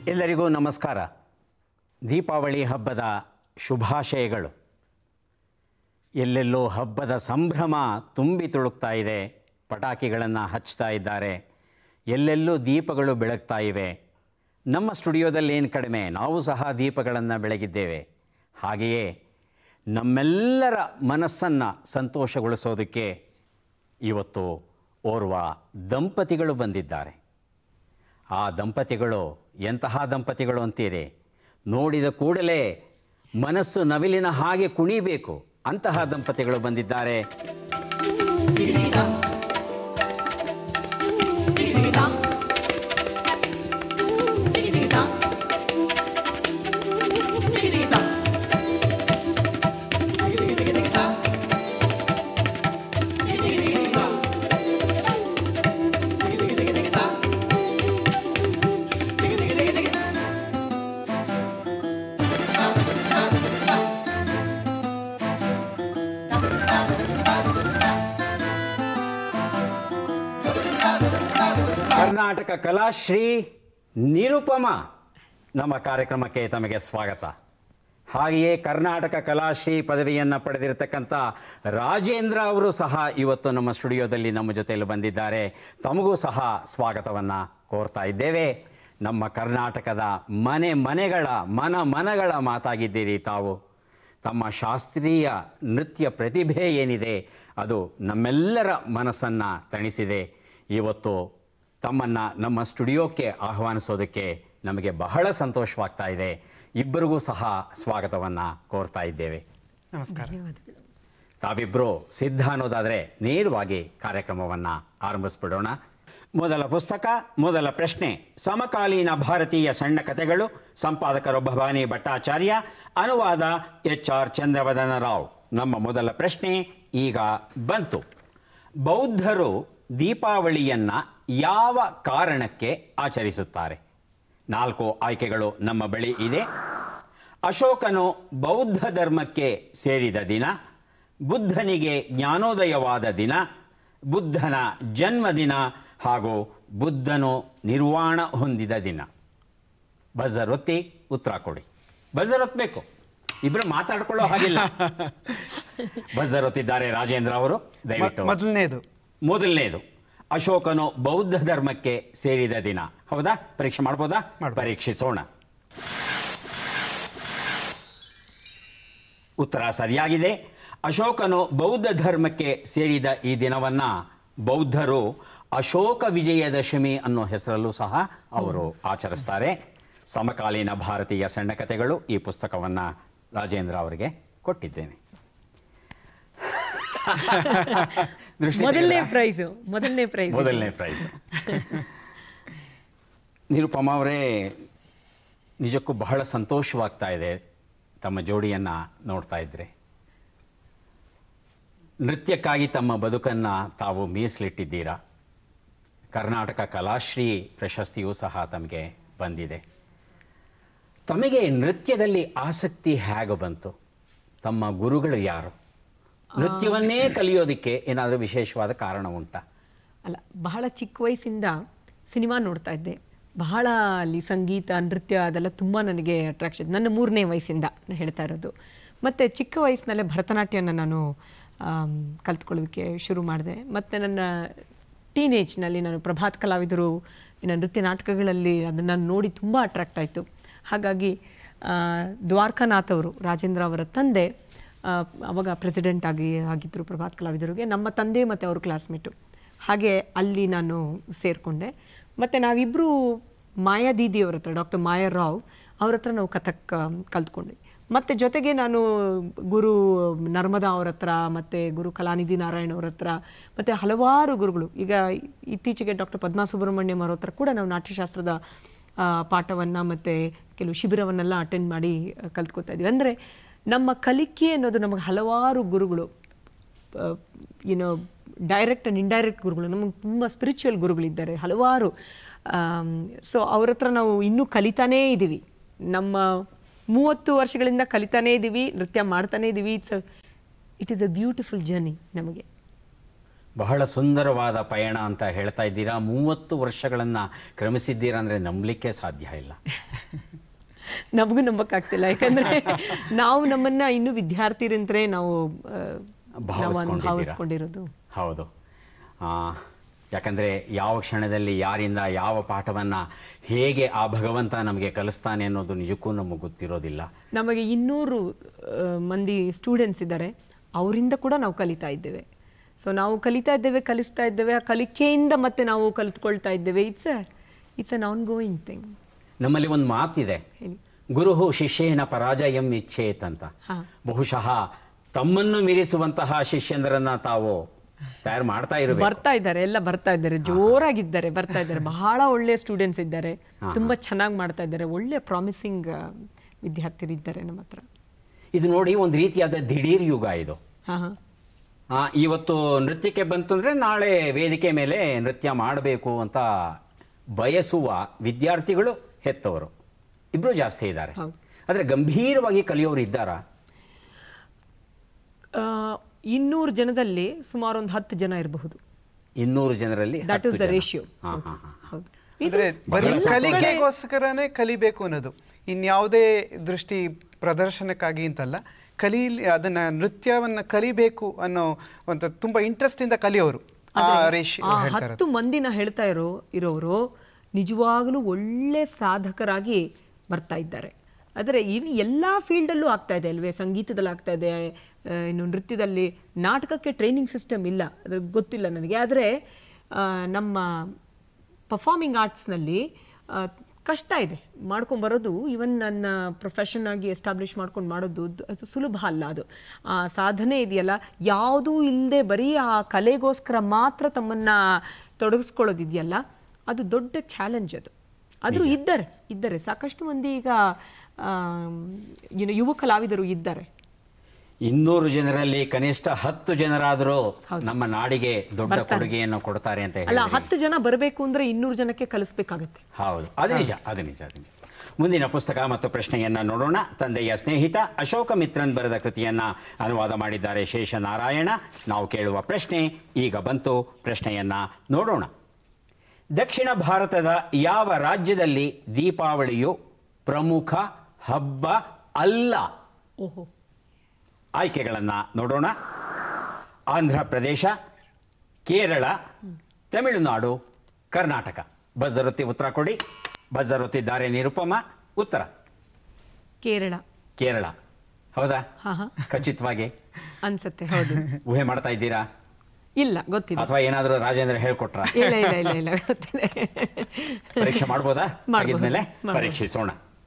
ಎಲ್ಲರಿಗೂ ನಮಸ್ಕಾರ ದೀಪಾವಳಿ ಹಬ್ಬದ ಶುಭಾಶಯಗಳು ಎಲ್ಲೆಲ್ಲೋ ಹಬ್ಬದ ಸಂಭ್ರಮ ತುಂಬಿ ತುಳುಕ್ತಾ ಇದೆ ಪಟಾಕಿಗಳನ್ನು ಹಚ್ತಾ ಇದ್ದಾರೆ ಎಲ್ಲೆಲ್ಲೂ ದೀಪಗಳು ಬೆಳಗ್ತಾ ಇವೆ ನಮ್ಮ ಸ್ಟುಡಿಯೋದಲ್ಲಿ ಏನು ಕಡಿಮೆ ನಾವು ಸಹ ದೀಪಗಳನ್ನು ಬೆಳಗಿದ್ದೇವೆ ಹಾಗೆಯೇ ನಮ್ಮೆಲ್ಲರ ಮನಸ್ಸನ್ನು ಸಂತೋಷಗೊಳಿಸೋದಕ್ಕೆ ಇವತ್ತು ಓರ್ವ ದಂಪತಿಗಳು ಬಂದಿದ್ದಾರೆ ಆ ದಂಪತಿಗಳು ಎಂತಹ ದಂಪತಿಗಳು ಅಂತೀರಿ ನೋಡಿದ ಕೂಡಲೇ ಮನಸ್ಸು ನವಿಲಿನ ಹಾಗೆ ಕುಣಿಬೇಕು ಅಂತಹ ದಂಪತಿಗಳು ಬಂದಿದ್ದಾರೆ ಕರ್ನಾಟಕ ಕಲಾಶ್ರೀ ನಿರುಪಮ ನಮ್ಮ ಕಾರ್ಯಕ್ರಮಕ್ಕೆ ತಮಗೆ ಸ್ವಾಗತ ಹಾಗೆಯೇ ಕರ್ನಾಟಕ ಕಲಾಶ್ರೀ ಪದವಿಯನ್ನು ಪಡೆದಿರತಕ್ಕಂಥ ರಾಜೇಂದ್ರ ಅವರು ಸಹ ಇವತ್ತು ನಮ್ಮ ಸ್ಟುಡಿಯೋದಲ್ಲಿ ನಮ್ಮ ಜೊತೆಯಲ್ಲಿ ಬಂದಿದ್ದಾರೆ ತಮಗೂ ಸಹ ಸ್ವಾಗತವನ್ನು ಕೋರ್ತಾ ಇದ್ದೇವೆ ನಮ್ಮ ಕರ್ನಾಟಕದ ಮನೆ ಮನೆಗಳ ಮನ ಮನಗಳ ಮಾತಾಗಿದ್ದೀರಿ ತಾವು ತಮ್ಮ ಶಾಸ್ತ್ರೀಯ ನೃತ್ಯ ಪ್ರತಿಭೆ ಏನಿದೆ ಅದು ನಮ್ಮೆಲ್ಲರ ಮನಸ್ಸನ್ನು ತಣಿಸಿದೆ ಇವತ್ತು ತಮ್ಮನ್ನು ನಮ್ಮ ಸ್ಟುಡಿಯೋಕ್ಕೆ ಆಹ್ವಾನಿಸೋದಕ್ಕೆ ನಮಗೆ ಬಹಳ ಸಂತೋಷವಾಗ್ತಾ ಇದೆ ಇಬ್ಬರಿಗೂ ಸಹ ಸ್ವಾಗತವನ್ನು ಕೋರ್ತಾ ಇದ್ದೇವೆ ನಮಸ್ಕಾರ ತಾವಿಬ್ಬರು ಸಿದ್ಧ ಅನ್ನೋದಾದರೆ ನೇರವಾಗಿ ಕಾರ್ಯಕ್ರಮವನ್ನು ಆರಂಭಿಸ್ಬಿಡೋಣ ಮೊದಲ ಪುಸ್ತಕ ಮೊದಲ ಪ್ರಶ್ನೆ ಸಮಕಾಲೀನ ಭಾರತೀಯ ಸಣ್ಣ ಕಥೆಗಳು ಸಂಪಾದಕರು ಭವಾನಿ ಭಟ್ಟಾಚಾರ್ಯ ಅನುವಾದ ಎಚ್ ಆರ್ ಚಂದ್ರವದನ ರಾವ್ ನಮ್ಮ ಮೊದಲ ಪ್ರಶ್ನೆ ಈಗ ಬಂತು ಬೌದ್ಧರು ದೀಪಾವಳಿಯನ್ನು ಯಾವ ಕಾರಣಕ್ಕೆ ಆಚರಿಸುತ್ತಾರೆ ನಾಲ್ಕು ಆಯ್ಕೆಗಳು ನಮ್ಮ ಬಳಿ ಇದೆ ಅಶೋಕನು ಬೌದ್ಧ ಧರ್ಮಕ್ಕೆ ಸೇರಿದ ದಿನ ಬುದ್ಧನಿಗೆ ಜ್ಞಾನೋದಯವಾದ ದಿನ ಬುದ್ಧನ ಜನ್ಮದಿನ ಹಾಗೂ ಬುದ್ಧನು ನಿರ್ವಾಣ ಹೊಂದಿದ ದಿನ ಬಜರ್ ಒತ್ತಿ ಉತ್ತರ ಕೊಡಿ ಬಜರ್ ಒತ್ತಬೇಕು ಇಬ್ರು ಮಾತಾಡ್ಕೊಳ್ಳೋ ಹಾಗಿಲ್ಲ ಬಜರ್ ಒತ್ತಿದ್ದಾರೆ ರಾಜೇಂದ್ರ ಅವರು ದಯವಿಟ್ಟು ಮೊದಲನೇದು ಮೊದಲನೇದು ಅಶೋಕನು ಬೌದ್ಧ ಧರ್ಮಕ್ಕೆ ಸೇರಿದ ದಿನ ಹೌದಾ ಪರೀಕ್ಷೆ ಮಾಡ್ಬೋದಾ ಮಾಡ್ಬೋದು. ಪರೀಕ್ಷಿಸೋಣ ಉತ್ತರ ಸರಿಯಾಗಿದೆ ಅಶೋಕನು ಬೌದ್ಧ ಧರ್ಮಕ್ಕೆ ಸೇರಿದ ಈ ದಿನವನ್ನ ಬೌದ್ಧರು ಅಶೋಕ ವಿಜಯದಶಮಿ ಅನ್ನೋ ಹೆಸರಲ್ಲೂ ಸಹ ಅವರು ಆಚರಿಸ್ತಾರೆ ಸಮಕಾಲೀನ ಭಾರತೀಯ ಸಣ್ಣ ಕಥೆಗಳು ಈ ಪುಸ್ತಕವನ್ನ ರಾಜೇಂದ್ರ ಅವರಿಗೆ ಕೊಟ್ಟಿದ್ದೇನೆ ದೃಷ್ಟಿ ಮೊದಲನೇ ತೆಗೆದ್ರಾ? ಪ್ರೈಸು ಮೊದಲನೇ ಪ್ರೈಸ್ ಮೊದಲನೇ ಪ್ರೈಸ್ ನಿರುಪಮ ಅವರೇ ನಿಜಕ್ಕೂ ಬಹಳ ಸಂತೋಷವಾಗ್ತಾ ಇದೆ ತಮ್ಮ ಜೋಡಿಯನ್ನು ನೋಡ್ತಾ ಇದ್ರೆ ನೃತ್ಯಕ್ಕಾಗಿ ತಮ್ಮ ಬದುಕನ್ನು ತಾವು ಮೀಸಲಿಟ್ಟಿದ್ದೀರಾ ಕರ್ನಾಟಕ ಕಲಾಶ್ರೀ ಪ್ರಶಸ್ತಿಯೂ ಸಹ ತಮಗೆ ಬಂದಿದೆ ತಮಗೆ ನೃತ್ಯದಲ್ಲಿ ಆಸಕ್ತಿ ಹೇಗೆ ಬಂತು ತಮ್ಮ ಗುರುಗಳು ಯಾರು ನೃತ್ಯವನ್ನೇ ಕಲಿಯೋದಕ್ಕೆ ಏನಾದರೂ ವಿಶೇಷವಾದ ಕಾರಣ ಉಂಟಾ ಅಲ್ಲ ಬಹಳ ಚಿಕ್ಕ ವಯಸ್ಸಿಂದ ಸಿನಿಮಾ ನೋಡ್ತಾ ಇದ್ದೆ ಬಹಳ ಅಲ್ಲಿ ಸಂಗೀತ ನೃತ್ಯ ಅದೆಲ್ಲ ತುಂಬ ನನಗೆ ಅಟ್ರಾಕ್ಷನ್ ನನ್ನ ಮೂರನೇ ವಯಸ್ಸಿಂದ ನಾನು ಹೇಳ್ತಾ ಇರೋದು ಮತ್ತು ಚಿಕ್ಕ ವಯಸ್ಸಿನಲ್ಲೇ ಭರತನಾಟ್ಯನ ನಾನು ಆಮ್, ಕಲ್ತ್ಕೊಳ್ಳೋದಕ್ಕೆ ಶುರು ಮಾಡಿದೆ ಮತ್ತು ನನ್ನ ಟೀನೇಜ್ನಲ್ಲಿ ನಾನು ಪ್ರಭಾತ್ ಕಲಾವಿದರು ಇನ್ನು ನೃತ್ಯ ನಾಟಕಗಳಲ್ಲಿ ಅದನ್ನು ನೋಡಿ ತುಂಬ ಅಟ್ರಾಕ್ಟ್ ಆಯಿತು ಹಾಗಾಗಿ ಆ, ದ್ವಾರಕಾನಾಥ್ ಅವರು ರಾಜೇಂದ್ರ ಅವರ ತಂದೆ ಆ, ಅವಾಗ ಪ್ರೆಸಿಡೆಂಟ್ ಆಗಿ ಆಗಿದ್ದರು ಪ್ರಭಾತ್ ಕಲಾವಿದರಿಗೆ ನಮ್ಮ ತಂದೆ ಮತ್ತು ಅವ್ರ ಕ್ಲಾಸ್ಮೇಟು ಹಾಗೆ ಅಲ್ಲಿ ನಾನು ಸೇರಿಕೊಂಡೆ ಮತ್ತು ನಾವಿಬ್ಬರು ಮಾಯಾ ದೀದಿ ಅವ್ರ ಹತ್ರ ಡಾಕ್ಟರ್ ಮಾಯಾ ರಾವ್ ಅವ್ರ ಹತ್ರ ನಾವು ಕಥಕ್ ಆ, ಕಲ್ತ್ಕೊಂಡ್ವಿ ಮತ್ತು ಜೊತೆಗೆ ನಾನು ಗುರು ನರ್ಮದಾ ಅವ್ರ ಹತ್ರ ಮತ್ತು ಗುರು ಕಲಾನಿಧಿ ನಾರಾಯಣ್ ಅವ್ರ ಹತ್ರ ಮತ್ತು ಹಲವಾರು ಗುರುಗಳು ಈಗ ಇತ್ತೀಚೆಗೆ ಡಾಕ್ಟರ್ ಪದ್ಮಾ ಸುಬ್ರಹ್ಮಣ್ಯಂ ಅವ್ರ ಹತ್ರ ಕೂಡ ನಾವು ನಾಟ್ಯಶಾಸ್ತ್ರದ ಆ, ಪಾಠವನ್ನು ಮತ್ತು ಕೆಲವು ಶಿಬಿರವನ್ನೆಲ್ಲ ಅಟೆಂಡ್ ಮಾಡಿ ಆ, ಕಲ್ತ್ಕೊತಾ ಇದ್ವಿ ಅಂದರೆ ನಮ್ಮ ಕಲಿಕೆ ಅನ್ನೋದು ನಮಗೆ ಹಲವಾರು ಗುರುಗಳು ಏನೋ ಡೈರೆಕ್ಟ್ ಆ್ಯಂಡ್ ಇಂಡೈರೆಕ್ಟ್ ಗುರುಗಳು ನಮಗೆ ತುಂಬ ಸ್ಪಿರಿಚುವಲ್ ಗುರುಗಳಿದ್ದಾರೆ ಹಲವಾರು ಸೊ ಅವ್ರ ಹತ್ರ ನಾವು ಇನ್ನೂ ಕಲಿತಾನೇ ಇದ್ದೀವಿ ನಮ್ಮ ಮೂವತ್ತು ವರ್ಷಗಳಿಂದ ಕಲಿತಾನೇ ಇದ್ದೀವಿ ನೃತ್ಯ ಮಾಡ್ತಾನೇ ಇದ್ದೀವಿ it's it is a beautiful journey ನಮಗೆ ಬಹಳ ಸುಂದರವಾದ ಪಯಣ ಅಂತ ಹೇಳ್ತಾ ಇದ್ದೀರಾ ಮೂವತ್ತು ವರ್ಷಗಳನ್ನು ಕ್ರಮಿಸಿದ್ದೀರಾ ಅಂದರೆ ನಂಬಲಿಕ್ಕೆ ಸಾಧ್ಯ ಇಲ್ಲ ನಮಗೂ ನಂಬಕ್ಕಾಗ್ತಿಲ್ಲ ಯಾಕಂದ್ರೆ ನಾವು ನಮ್ಮನ್ನ ಇನ್ನು ವಿದ್ಯಾರ್ಥಿರಂದ್ರೆ ನಾವು ಆ, ನಾವು ಭಾವಿಸ್ಕೊಂಡಿದ್ದೀರಾ. ಭಾವಿಸ್ಕೊಂಡಿರೋದು ಹೌದು ಆ, ಯಾಕಂದರೆ ಯಾವ ಕ್ಷಣದಲ್ಲಿ ಯಾರಿಂದ ಯಾವ ಪಾಠವನ್ನು ಹೇಗೆ ಆ ಭಗವಂತ ನಮಗೆ ಕಲಿಸ್ತಾನೆ ಅನ್ನೋದು ನಿಜಕ್ಕೂ ನಮಗೆ ಗೊತ್ತಿರೋದಿಲ್ಲ ನಮಗೆ ಇನ್ನೂರು ಆ, ಮಂದಿ ಸ್ಟೂಡೆಂಟ್ಸ್ ಇದ್ದಾರೆ ಅವರಿಂದ ಕೂಡ ನಾವು ಕಲಿತಾ ಇದ್ದೇವೆ ಸೊ ನಾವು ಕಲಿತಾ ಇದ್ದೇವೆ ಕಲಿಸ್ತಾ ಇದ್ದೇವೆ ಆ ಕಲಿಕೆಯಿಂದ ಮತ್ತೆ ನಾವು ಕಲಿತ್ಕೊಳ್ತಾ ಇದ್ದೇವೆ it's it's an ongoing thing ನಮ್ಮಲ್ಲಿ ಒಂದು ಮಾತಿದೆ ಹೇಳಿ ಗುರುಹು ಶಿಷ್ಯೇನ ಪರಾಜಯಂ ಇಚ್ಛೇತ್ ಅಂತ ಹಾ. ಬಹುಶಃ ತಮ್ಮನ್ನು ಮೀರಿಸುವಂತಹ ಶಿಷ್ಯಂದರನ್ನ ತಾವು ತಯಾರು ಮಾಡ್ತಾ ಇರಬೇಕು ಬರ್ತಾ ಇದ್ದಾರೆ ಎಲ್ಲ ಬರ್ತಾ ಇದ್ದಾರೆ ಜೋರಾಗಿದ್ದಾರೆ ಬರ್ತಾ ಇದ್ದಾರೆ ಬಹಳ ಒಳ್ಳೆ ಸ್ಟೂಡೆಂಟ್ಸ್ ಇದ್ದಾರೆ ತುಂಬಾ ಚೆನ್ನಾಗಿ ಮಾಡ್ತಾ ಇದ್ದಾರೆ ಒಳ್ಳೆ ಪ್ರಾಮಿಸಿಂಗ್ ವಿದ್ಯಾರ್ಥಿರಿದ್ದಾರೆ ನಮ್ಮ ಹತ್ರ ಇದು ನೋಡಿ ಒಂದು ರೀತಿಯಾದ ದಿಢೀರ್ ಯುಗ ಇದು ಹಾ ಹಾ ಆ, ಇವತ್ತು ನೃತ್ಯಕ್ಕೆ ಬಂತು ಅಂದರೆ ನಾಳೆ ವೇದಿಕೆ ಮೇಲೆ ನೃತ್ಯ ಮಾಡಬೇಕು ಅಂತ ಬಯಸುವ ವಿದ್ಯಾರ್ಥಿಗಳು ಹೆತ್ತವರು ಇಬ್ಬರು ಜಾಸ್ತಿ ಇದ್ದಾರೆ ಹೌದು. ಆದರೆ ಗಂಭೀರವಾಗಿ ಕಲಿಯೋರು ಇದ್ದಾರಾ ಆ, ಇನ್ನೂರು ಜನದಲ್ಲಿ ಸುಮಾರು ಒಂದು ಹತ್ತು ಜನ ಇರಬಹುದು ಇನ್ನೂರು ಜನರಲ್ಲಿ ದಟ್ ಇಸ್ ಹತ್ತು ದ ಜನ. ರೇಷಿಯೋ ಹಾ, ಹಾ, ಹಾ. ಹೌದು ಅಂದ್ರೆ ಬರೀ ಕಲಿಕೆಗೋಸ್ಕರನೇ ಕಲಿಬೇಕು ಅನ್ನೋದು ಇನ್ಯಾವುದೇ ದೃಷ್ಟಿ ಪ್ರದರ್ಶನಕ್ಕಾಗಿ ಅಂತಲ್ಲ ಕಲೀಲಿ ಅದನ್ನ ನೃತ್ಯವನ್ನ ಕಲಿಬೇಕು ಅನ್ನೋ ಒಂದು ತುಂಬಾ ಇಂಟ್ರೆಸ್ಟ್ ಇಂದ ಕಲಿಯೋರು ಆ ರೇಷ್ ಆ ಹೇಳ್ತಾರೆ ಹತ್ತು ಮಂದಿನ ಹೇಳ್ತಾ ಇರೋ ಇರೋರು ನಿಜವಾಗಲೂ ಒಳ್ಳೆ ಸಾಧಕರಾಗಿ ಬರ್ತಾ ಇದ್ದಾರೆ ಆದರೆ ಇನ್ನು ಎಲ್ಲ ಫೀಲ್ಡಲ್ಲೂ ಆಗ್ತಾ ಇದೆ ಅಲ್ವೇ ಸಂಗೀತದಲ್ಲಿ ಆಗ್ತಾ ಇದೆ ಆ, ಇನ್ನು ನೃತ್ಯದಲ್ಲಿ ನಾಟಕಕ್ಕೆ ಟ್ರೈನಿಂಗ್ ಸಿಸ್ಟಮ್ ಇಲ್ಲ ಅದ್ರ ಗೊತ್ತಿಲ್ಲ ನನಗೆ ಆದರೆ ನಮ್ಮ ಪರ್ಫಾರ್ಮಿಂಗ್ ಆರ್ಟ್ಸ್ನಲ್ಲಿ ಕಷ್ಟ ಇದೆ ಮಾಡ್ಕೊಂಬರೋದು ಇವನ್ ನನ್ನ ಪ್ರೊಫೆಷನ್ ಆಗಿ ಎಸ್ಟಾಬ್ಲಿಷ್ ಮಾಡ್ಕೊಂಡು ಮಾಡೋದು ದ್- ಅದು ಸುಲಭ ಅಲ್ಲ ಅದು ಆ ಸಾಧನೆ ಇದೆಯಲ್ಲ ಯಾವುದೂ ಇಲ್ಲದೆ ಬರೀ ಆ ಕಲೆಗೋಸ್ಕರ ಮಾತ್ರ ತಮ್ಮನ್ನ ತೊಡಗಿಸ್ಕೊಳ್ಳೋದಿದೆಯಲ್ಲ ಅದು ದೊಡ್ಡ ಚಾಲೆಂಜ್ ಅದು ಆದರೂ ಇದ್ದಾರೆ ಇದ್ದಾರೆ ಸಾಕಷ್ಟು ಮಂದಿ ಈಗ ಏನು ಯುವ ಕಲಾವಿದರು ಇದ್ದಾರೆ ಇನ್ನೂರು ಜನರಲ್ಲಿ ಕನಿಷ್ಠ ಹತ್ತು ಜನರಾದರೂ ನಮ್ಮ ನಾಡಿಗೆ ದೊಡ್ಡ ಕೊಡುಗೆಯನ್ನು ಕೊಡ್ತಾರೆ ಅಂತ ಅಲ್ಲ ಹೇಳಿ ಹತ್ತು ಜನ ಬರಬೇಕು ಅಂದ್ರೆ ಇನ್ನೂರು ಜನಕ್ಕೆ ಕಲಿಸ್ಬೇಕಾಗತ್ತೆ ಹೌದು ಅದು ನಿಜ ಅದು ನಿಜ ಅದು ನಿಜ ಮುಂದಿನ ಪುಸ್ತಕ ಮತ್ತು ಪ್ರಶ್ನೆಯನ್ನ ನೋಡೋಣ ತಂದೆಯ ಸ್ನೇಹಿತ ಅಶೋಕ ಮಿತ್ರನ್ ಬರೆದ ಕೃತಿಯನ್ನ ಅನುವಾದ ಮಾಡಿದ್ದಾರೆ ಶೇಷನಾರಾಯಣ ನಾವು ಕೇಳುವ ಪ್ರಶ್ನೆ ಈಗ ಬಂತು ಪ್ರಶ್ನೆಯನ್ನ ನೋಡೋಣ ದಕ್ಷಿಣ ಭಾರತದ ಯಾವ ರಾಜ್ಯದಲ್ಲಿ ದೀಪಾವಳಿಯು ಪ್ರಮುಖ ಹಬ್ಬ ಅಲ್ಲ ಓಹೋ ಆಯ್ಕೆಗಳನ್ನು ನೋಡೋಣ ಆಂಧ್ರ ಪ್ರದೇಶ ಕೇರಳ ತಮಿಳುನಾಡು ಕರ್ನಾಟಕ ಬಜ್ಜರೊತ್ತಿ ಉತ್ತರ ಕೊಡಿ ಬಜ್ಜರೊತ್ತಿದ್ದಾರೆ ನಿರುಪಮ ಉತ್ತರ ಕೇರಳ ಕೇರಳ ಹೌದಾ ಹಾ ಹಾ ಖಚಿತವಾಗಿ ಅನ್ಸತ್ತೆ ಹೌದು ಊಹೆ ಮಾಡ್ತಾ ಇದ್ದೀರಾ ಇಲ್ಲ ಗೊತ್ತಿಲ್ಲ ಅಥವಾ ಏನಾದರೂ ರಾಜೇಂದ್ರ ಹೇಳ್ಕೊಟ್ರ ಇಲ್ಲ ಇಲ್ಲ ಇಲ್ಲ ಇಲ್ಲ ಗೊತ್ತಿದೆ ಪರೀಕ್ಷೆ ಮಾಡ್ಬೋದಾ ಮಾಡ್ಬೋದು. ಹಾಗಿದ್ಮೇಲೆ ಮಾಡ್ಬೋದು. ಪರೀಕ್ಷಿಸೋಣ